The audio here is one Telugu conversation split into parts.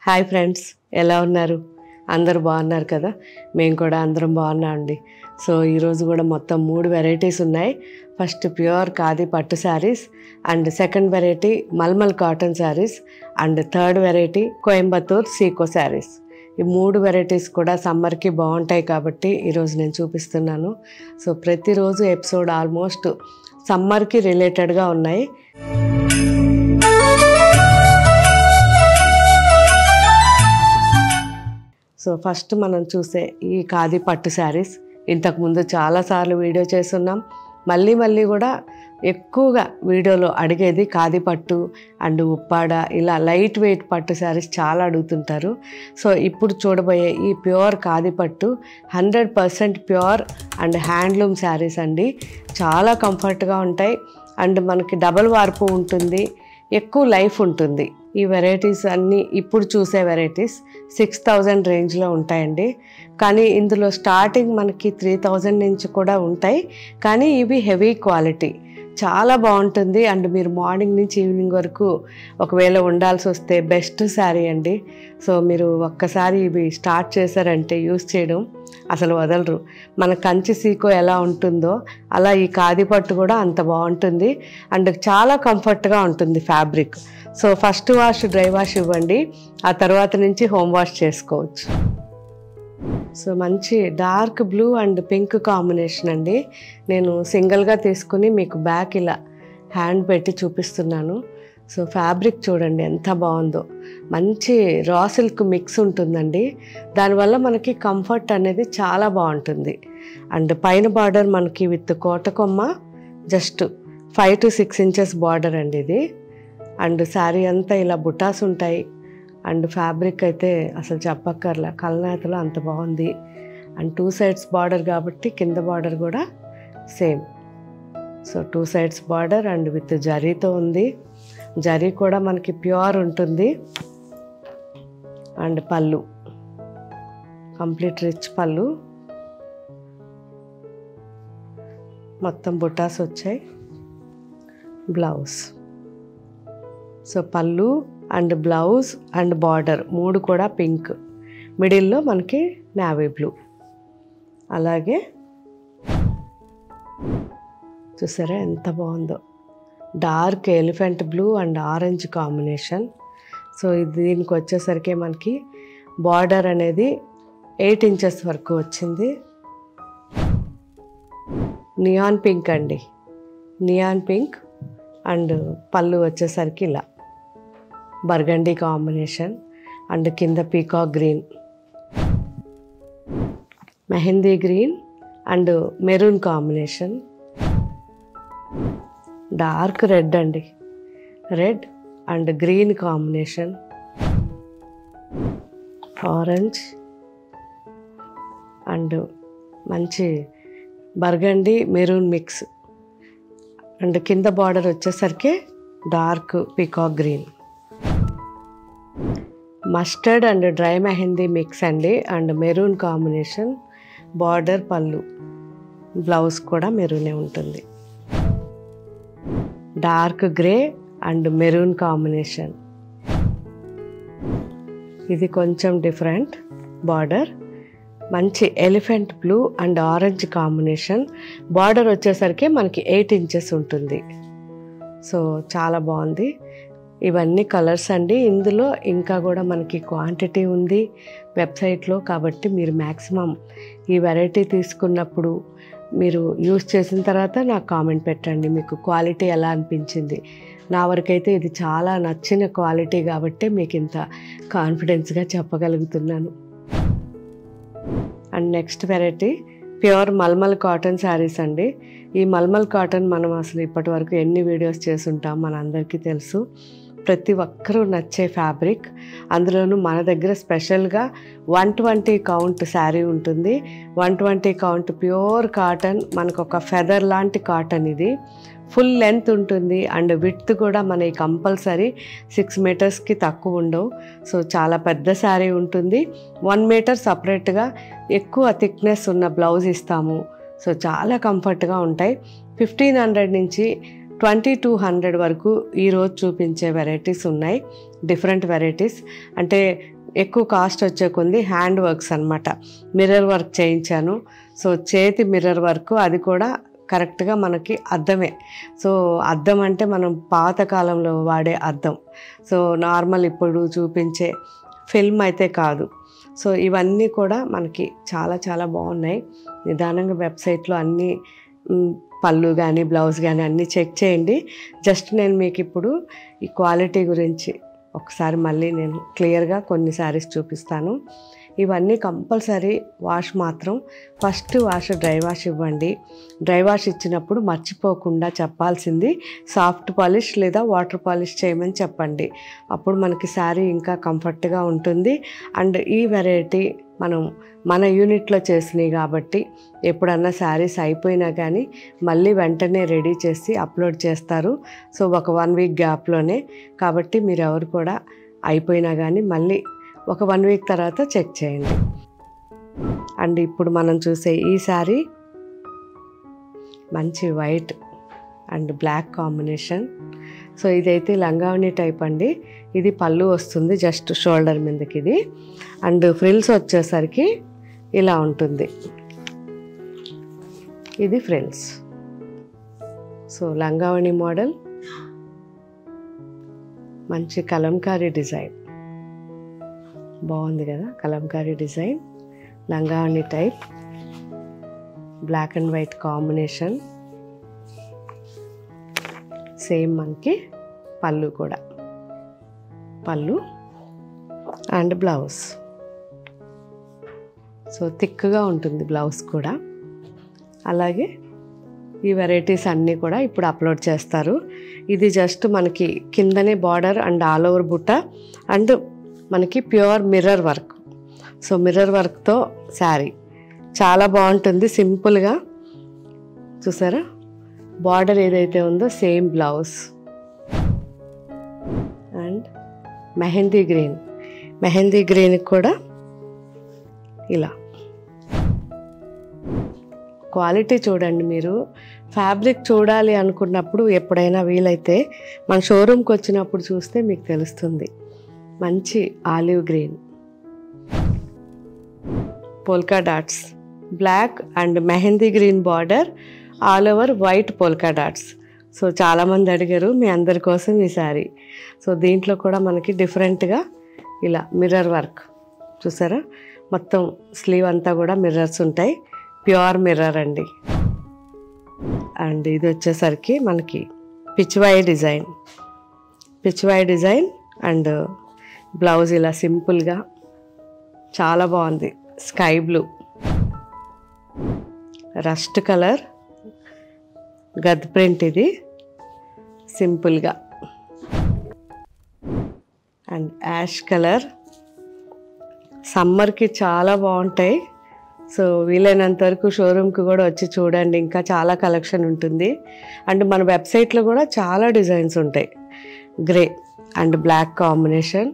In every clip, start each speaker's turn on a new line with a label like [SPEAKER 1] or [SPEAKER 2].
[SPEAKER 1] హాయ్ ఫ్రెండ్స్ ఎలా ఉన్నారు అందరు బాగున్నారు కదా మేము కూడా అందరం బాగున్నామండి సో ఈరోజు కూడా మొత్తం మూడు వెరైటీస్ ఉన్నాయి ఫస్ట్ ప్యూర్ ఖాదీ పట్టు saris and second variety mulmul cotton saris and third variety Coimbatore సీకో శారీస్ ఈ మూడు వెరైటీస్ కూడా సమ్మర్కి బాగుంటాయి కాబట్టి ఈరోజు నేను చూపిస్తున్నాను సో ప్రతిరోజు ఎపిసోడ్ ఆల్మోస్ట్ సమ్మర్కి రిలేటెడ్గా ఉన్నాయి సో ఫస్ట్ మనం చూసే ఈ ఖాదీ పట్టు శారీస్ ఇంతకుముందు చాలాసార్లు వీడియో చేస్తున్నాం మళ్ళీ మళ్ళీ కూడా ఎక్కువగా వీడియోలో అడిగేది ఖాదీ పట్టు అండ్ ఉప్పాడ ఇలా లైట్ వెయిట్ పట్టు శారీస్ చాలా అడుగుతుంటారు సో ఇప్పుడు చూడబోయే ఈ ప్యూర్ ఖాదీ పట్టు hundred percent pure and handloom saris అండి చాలా కంఫర్ట్గా ఉంటాయి అండ్ మనకి డబల్ వార్పు ఉంటుంది ఎక్కువ లైఫ్ ఉంటుంది ఈ వెరైటీస్ అన్నీ ఇప్పుడు చూసే వెరైటీస్ సిక్స్ థౌజండ్ రేంజ్లో ఉంటాయండి కానీ ఇందులో స్టార్టింగ్ మనకి త్రీ థౌజండ్ నుంచి కూడా ఉంటాయి కానీ ఇవి హెవీ క్వాలిటీ చాలా బాగుంటుంది అండ్ మీరు మార్నింగ్ నుంచి ఈవినింగ్ వరకు ఒకవేళ ఉండాల్సి వస్తే బెస్ట్ శారీ అండి సో మీరు ఒక్కసారి ఇవి స్టార్ట్ చేశారంటే యూస్ చేయడం అసలు వదలరు మన కంచి సీకో ఎలా ఉంటుందో అలా ఈ ఖాదీ పట్టు కూడా అంత బాగుంటుంది అండ్ చాలా కంఫర్ట్గా ఉంటుంది fabric so first wash dry wash ఇవ్వండి ఆ తర్వాత నుంచి హోమ్ వాష్ చేసుకోవచ్చు సో మంచి dark blue and pink combination అండి నేను సింగిల్గా తీసుకుని మీకు బ్యాక్ ఇలా హ్యాండ్ పెట్టి చూపిస్తున్నాను సో ఫ్యాబ్రిక్ చూడండి ఎంత బాగుందో మంచి రా సిల్క్ మిక్స్ ఉంటుందండి దానివల్ల మనకి కంఫర్ట్ అనేది చాలా బాగుంటుంది అండ్ పైన బార్డర్ మనకి విత్ కోటకొమ్మ just five to six inches border అండి ఇది అండ్ శారీ అంతా ఇలా బుటాస్ ఉంటాయి అండ్ ఫ్యాబ్రిక్ అయితే అసలు చెప్పక్కర్లా కలనేతలో అంత బాగుంది అండ్ టూ సైడ్స్ బార్డర్ కాబట్టి కింద బార్డర్ కూడా same so two sides border and with జరీతో ఉంది జరీ కూడా మనకి ప్యూర్ ఉంటుంది అండ్ పళ్ళు కంప్లీట్ రిచ్ పళ్ళు మొత్తం బుటాస్ వచ్చాయి బ్లౌజ్ సో పళ్ళు అండ్ బ్లౌజ్ అండ్ బార్డర్ మూడు కూడా పింక్ మిడిల్లో మనకి నావీ బ్లూ అలాగే చూసారా ఎంత బాగుందో dark elephant blue and orange combination so ఇది దీనికి వచ్చేసరికి మనకి బార్డర్ అనేది ఎయిట్ ఇంచెస్ వరకు వచ్చింది నియాన్ పింక్ అండి నియాన్ పింక్ అండ్ పళ్ళు వచ్చేసరికి ఇలా బర్గండీ కాంబినేషన్ అండ్ కింద peacock green mehendi green and maroon combination dark red అండి red and green combination orange and మంచి బర్గండి మెరూన్ మిక్స్ అండ్ కింద బార్డర్ వచ్చేసరికి dark peacock green mustard and dry mehendi mix అండి అండ్ మెరూన్ కాంబినేషన్ బార్డర్ పళ్ళు బ్లౌజ్ కూడా మెరూనే ఉంటుంది dark grey and maroon combination ఇది కొంచెం డిఫరెంట్ బార్డర్ మంచి elephant blue and orange combination border వచ్చేసరికి మనకి ఎయిట్ ఇంచెస్ ఉంటుంది సో చాలా బాగుంది ఇవన్నీ కలర్స్ అండి ఇందులో ఇంకా కూడా మనకి క్వాంటిటీ ఉంది వెబ్సైట్లో కాబట్టి మీరు మ్యాక్సిమం ఈ వెరైటీ తీసుకున్నప్పుడు మీరు యూస్ చేసిన తర్వాత నాకు కామెంట్ పెట్టండి మీకు క్వాలిటీ ఎలా అనిపించింది నా వరకైతే ఇది చాలా నచ్చిన క్వాలిటీ కాబట్టి మీకు ఇంత కాన్ఫిడెన్స్గా చెప్పగలుగుతున్నాను and next variety pure mulmul cotton saris అండి ఈ మల్మల్ కాటన్ మనం అసలు ఇప్పటి వరకు ఎన్ని వీడియోస్ చేసుంటాం మనందరికీ తెలుసు ప్రతి ఒక్కరూ నచ్చే ఫ్యాబ్రిక్ అందులోనూ మన దగ్గర స్పెషల్గా వన్ ట్వంటీ కౌంట్ శారీ ఉంటుంది one twenty count pure cotton మనకు ఒక ఫెదర్ లాంటి కాటన్ ఇది ఫుల్ లెంత్ ఉంటుంది అండ్ విడ్త్ కూడా మన కంపల్సరీ సిక్స్ మీటర్స్కి తక్కువ ఉండవు సో చాలా పెద్ద శారీ ఉంటుంది వన్ మీటర్ సపరేట్గా ఎక్కువ థిక్నెస్ ఉన్న బ్లౌజ్ ఇస్తాము సో చాలా కంఫర్ట్గా ఉంటాయి ఫిఫ్టీన్ హండ్రెడ్ నుంచి ట్వంటీ టూ హండ్రెడ్ వరకు ఈరోజు చూపించే వెరైటీస్ ఉన్నాయి డిఫరెంట్ వెరైటీస్ అంటే ఎక్కువ కాస్ట్ వచ్చే కొంది హ్యాండ్ వర్క్స్ అనమాట మిర్రర్ వర్క్ చేయించాను సో చేతి మిర్రర్ వర్క్ అది కూడా కరెక్ట్గా మనకి అద్దమే సో అద్దం అంటే మనం పాతకాలంలో వాడే అద్దం సో నార్మల్ ఇప్పుడు చూపించే ఫిల్మ్ అయితే కాదు సో ఇవన్నీ కూడా మనకి చాలా చాలా బాగున్నాయి నిదానంగా వెబ్సైట్లో అన్నీ మ్, పళ్ళు కానీ బ్లౌజ్ కానీ అన్నీ చెక్ చేయండి జస్ట్ నేను మీకు ఇప్పుడు ఈ క్వాలిటీ గురించి ఒకసారి మళ్ళీ నేను క్లియర్గా కొన్ని శారీస్ చూపిస్తాను ఇవన్నీ కంపల్సరీ వాష్ మాత్రం ఫస్ట్ వాష్ డ్రై వాష్ ఇవ్వండి డ్రై వాష్ ఇచ్చినప్పుడు మర్చిపోకుండా చెప్పాల్సింది సాఫ్ట్ పాలిష్ లేదా వాటర్ పాలిష్ చేయమని చెప్పండి అప్పుడు మనకి శారీ ఇంకా కంఫర్ట్గా ఉంటుంది అండ్ ఈ వెరైటీ మనం మన యూనిట్లో చేసినాయి కాబట్టి ఎప్పుడన్నా శారీస్ అయిపోయినా కానీ మళ్ళీ వెంటనే రెడీ చేసి అప్లోడ్ చేస్తారు సో ఒక వన్ వీక్ గ్యాప్లోనే కాబట్టి మీరు ఎవరు కూడా అయిపోయినా కానీ మళ్ళీ ఒక వన్ వీక్ తర్వాత చెక్ చేయండి అండ్ ఇప్పుడు మనం చూసే ఈ శారీ మంచి white and black combination so ఇదైతే లంగావణి టైప్ అండి ఇది పళ్ళు వస్తుంది జస్ట్ షోల్డర్ మీదకి ఇది అండ్ ఫ్రిల్స్ వచ్చేసరికి ఇలా ఉంటుంది ఇది ఫ్రిల్స్ సో లంగావణి మోడల్ మంచి కలంకారీ డిజైన్ బాగుంది కదా కలంకారీ డిజైన్ లంగావణి type black and white combination same మనకి పళ్ళు కూడా పళ్ళు అండ్ బ్లౌజ్ సో థిక్గా ఉంటుంది బ్లౌజ్ కూడా అలాగే ఈ వెరైటీస్ అన్నీ కూడా ఇప్పుడు అప్లోడ్ చేస్తారు ఇది జస్ట్ మనకి కిందనే బార్డర్ అండ్ ఆల్ ఓవర్ బుట్ట అండ్ మనకి pure mirror work so mirror వర్క్తో శారీ చాలా బాగుంటుంది సింపుల్గా చూసారా బార్డర్ ఏదైతే ఉందో same blouse and mehendi green mehendi green కూడా ఇలా క్వాలిటీ చూడండి మీరు ఫ్యాబ్రిక్ చూడాలి అనుకున్నప్పుడు ఎప్పుడైనా వీలైతే మన షోరూమ్కి వచ్చినప్పుడు చూస్తే మీకు తెలుస్తుంది మంచి olive green polka dots black and mehendi green border all over white polka dots so చాలామంది అడిగారు మీ అందరి కోసం ఈ శారీ సో దీంట్లో కూడా మనకి డిఫరెంట్గా ఇలా మిర్రర్ వర్క్ చూసారా మొత్తం స్లీవ్ అంతా కూడా మిర్రర్స్ ఉంటాయి ప్యూర్ మిర్రర్ అండి అండ్ ఇది వచ్చేసరికి మనకి Pichwai design Pichwai design and blouse ఇలా సింపుల్గా చాలా బాగుంది స్కై బ్లూ రస్ట్ కలర్ గద్ ప్రింట్ ఇది సింపుల్గా అండ్ యాష్ కలర్ సమ్మర్కి చాలా బాగుంటాయి సో వీలైనంత వరకు షోరూమ్కి కూడా వచ్చి చూడండి ఇంకా చాలా కలెక్షన్ ఉంటుంది అండ్ మన వెబ్సైట్లో కూడా చాలా డిజైన్స్ ఉంటాయి గ్రే అండ్ బ్లాక్ కాంబినేషన్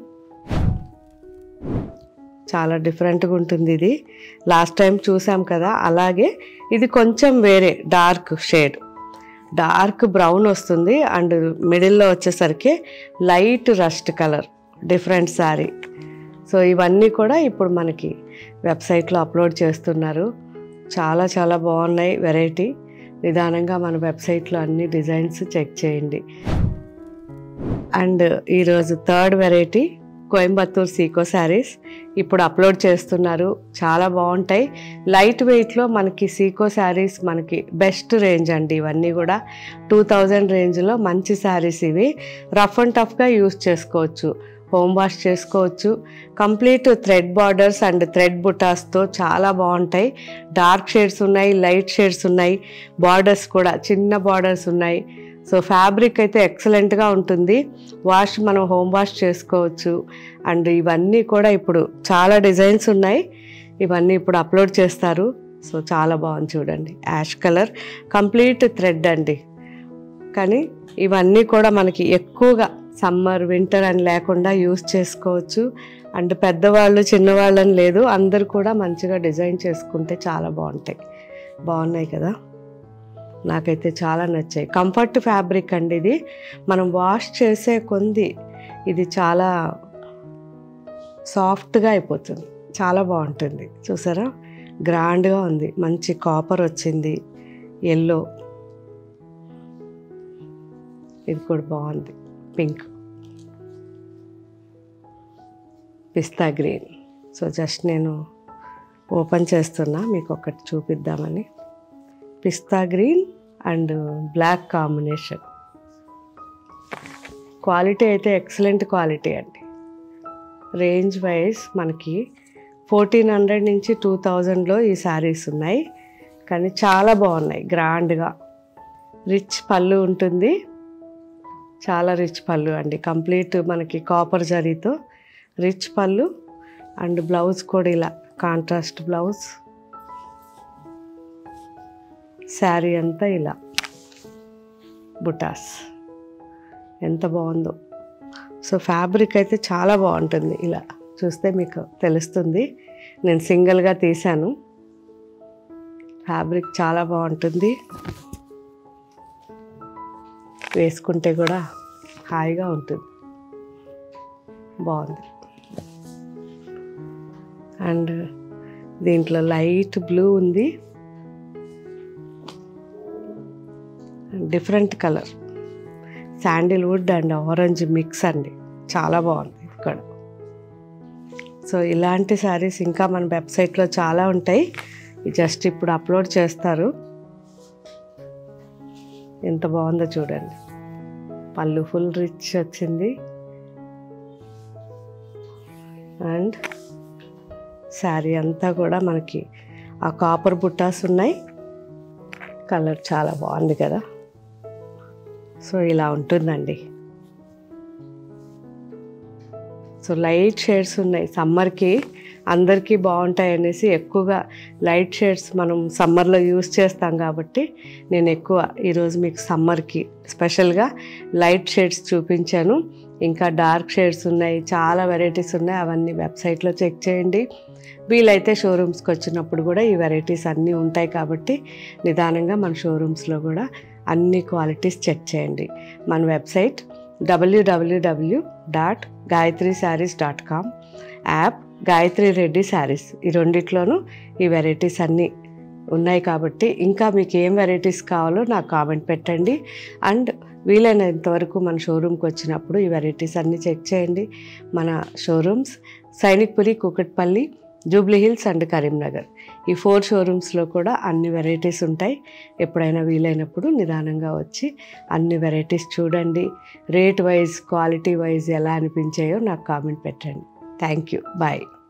[SPEAKER 1] చాలా డిఫరెంట్గా ఉంటుంది ఇది లాస్ట్ టైం చూసాం కదా అలాగే ఇది కొంచెం వేరే డార్క్ షేడ్ డార్క్ బ్రౌన్ వస్తుంది అండ్ మిడిల్లో వచ్చేసరికి light rust colour different sari so ఇవన్నీ కూడా ఇప్పుడు మనకి వెబ్సైట్లో అప్లోడ్ చేస్తున్నారు చాలా చాలా బాగున్నాయి వెరైటీ నిదానంగా మన వెబ్సైట్లో అన్ని డిజైన్స్ చెక్ చేయండి అండ్ ఈరోజు థర్డ్ వెరైటీ కోయంబత్తూర్ సీకో శారీస్ ఇప్పుడు అప్లోడ్ చేస్తున్నారు చాలా బాగుంటాయి లైట్ వెయిట్లో మనకి సీకో శారీస్ మనకి బెస్ట్ రేంజ్ అండి ఇవన్నీ కూడా టూ థౌజండ్ రేంజ్లో మంచి శారీస్ ఇవి రఫ్ అండ్ టఫ్గా యూస్ చేసుకోవచ్చు హోమ్ వాష్ చేసుకోవచ్చు complete thread borders and thread బుటాస్తో చాలా బాగుంటాయి డార్క్ షేడ్స్ ఉన్నాయి లైట్ షేడ్స్ ఉన్నాయి బార్డర్స్ కూడా చిన్న బార్డర్స్ ఉన్నాయి సో ఫ్యాబ్రిక్ అయితే ఎక్సలెంట్గా ఉంటుంది వాష్ మనం హోమ్ వాష్ చేసుకోవచ్చు అండ్ ఇవన్నీ కూడా ఇప్పుడు చాలా డిజైన్స్ ఉన్నాయి ఇవన్నీ ఇప్పుడు అప్లోడ్ చేస్తారు సో చాలా బాగుంది చూడండి యాష్ కలర్ కంప్లీట్ థ్రెడ్ అండి కానీ ఇవన్నీ కూడా మనకి ఎక్కువగా సమ్మర్ వింటర్ అని లేకుండా యూస్ చేసుకోవచ్చు అండ్ పెద్దవాళ్ళు చిన్నవాళ్ళని లేదు అందరు కూడా మంచిగా డిజైన్ చేసుకుంటే చాలా బాగుంటాయి బాగున్నాయి కదా నాకైతే చాలా నచ్చాయి కంఫర్ట్ ఫ్యాబ్రిక్ అండి ఇది మనం వాష్ చేసే కొంది ఇది చాలా సాఫ్ట్గా అయిపోతుంది చాలా బాగుంటుంది చూసారా గ్రాండ్గా ఉంది మంచి కాపర్ వచ్చింది ఎల్లో ఇది కూడా బాగుంది pink pista green so just నేను ఓపెన్ చేస్తున్నా మీకు ఒకటి చూపిద్దామని pista green and black combination quality అయితే ఎక్సలెంట్ క్వాలిటీ అండి రేంజ్ వైజ్ మనకి ఫోర్టీన్ హండ్రెడ్ నుంచి టూ థౌజండ్లో ఈ శారీస్ ఉన్నాయి కానీ చాలా బాగున్నాయి గ్రాండ్గా రిచ్ పళ్ళు ఉంటుంది చాలా రిచ్ పళ్ళు అండి కంప్లీట్ మనకి కాపర్ జరీతో రిచ్ పళ్ళు అండ్ బ్లౌజ్ కూడా ఇలా కాంట్రాస్ట్ బ్లౌజ్ శారీ అంతా ఇలా బుటాస్ ఎంత బాగుందో సో ఫ్యాబ్రిక్ అయితే చాలా బాగుంటుంది ఇలా చూస్తే మీకు తెలుస్తుంది నేను సింగిల్గా తీశాను ఫ్యాబ్రిక్ చాలా బాగుంటుంది వేసుకుంటే కూడా హాయిగా ఉంటుంది బాగుంది అండ్ దీంట్లో లైట్ బ్లూ ఉంది different colour sandalwood and orange mix అండి చాలా బాగుంది ఇక్కడ సో ఇలాంటి శారీస్ ఇంకా మన వెబ్సైట్లో చాలా ఉంటాయి జస్ట్ ఇప్పుడు అప్లోడ్ చేస్తారు ఎంత బాగుందో చూడండి పళ్ళు ఫుల్ రిచ్ వచ్చింది అండ్ శారీ అంతా కూడా మనకి ఆ కాపర్ బుట్టాస్ ఉన్నాయి కలర్ చాలా బాగుంది కదా సో ఇలా ఉంటుందండి సో లైట్ షేడ్స్ ఉన్నాయి సమ్మర్కి అందరికీ బాగుంటాయి అనేసి ఎక్కువగా లైట్ షేడ్స్ మనం సమ్మర్లో యూస్ చేస్తాం కాబట్టి నేను ఎక్కువ ఈరోజు మీకు సమ్మర్కి స్పెషల్గా లైట్ షేడ్స్ చూపించాను ఇంకా డార్క్ షేడ్స్ ఉన్నాయి చాలా వెరైటీస్ ఉన్నాయి అవన్నీ వెబ్సైట్లో చెక్ చేయండి వీలైతే షోరూమ్స్కి వచ్చినప్పుడు కూడా ఈ వెరైటీస్ అన్నీ ఉంటాయి కాబట్టి నిదానంగా మన షోరూమ్స్లో కూడా అన్ని క్వాలిటీస్ చెక్ చేయండి మన వెబ్సైట్ డబ్ల్యూడబ్ల్యూడబ్ల్యూ dot Gayatri saris dot com app Gayatri Reddy saris ఈ రెండిట్లోనూ ఈ వెరైటీస్ అన్నీ ఉన్నాయి కాబట్టి ఇంకా మీకు ఏం వెరైటీస్ కావాలో నాకు కామెంట్ పెట్టండి అండ్ వీలైనంత వరకు మన షోరూమ్కి వచ్చినప్పుడు ఈ వెరైటీస్ అన్నీ చెక్ చేయండి మన షోరూమ్స్ సైనిక్పురి కూకట్పల్లి జూబ్లీ హిల్స్ అండ్ కరీంనగర్ ఈ ఫోర్ షోరూమ్స్లో కూడా అన్ని వెరైటీస్ ఉంటాయి ఎప్పుడైనా వీలైనప్పుడు నిదానంగా వచ్చి అన్ని వెరైటీస్ చూడండి రేట్ వైజ్ క్వాలిటీ వైజ్ ఎలా అనిపించాయో నాకు కామెంట్ పెట్టండి థ్యాంక్ యూ బాయ్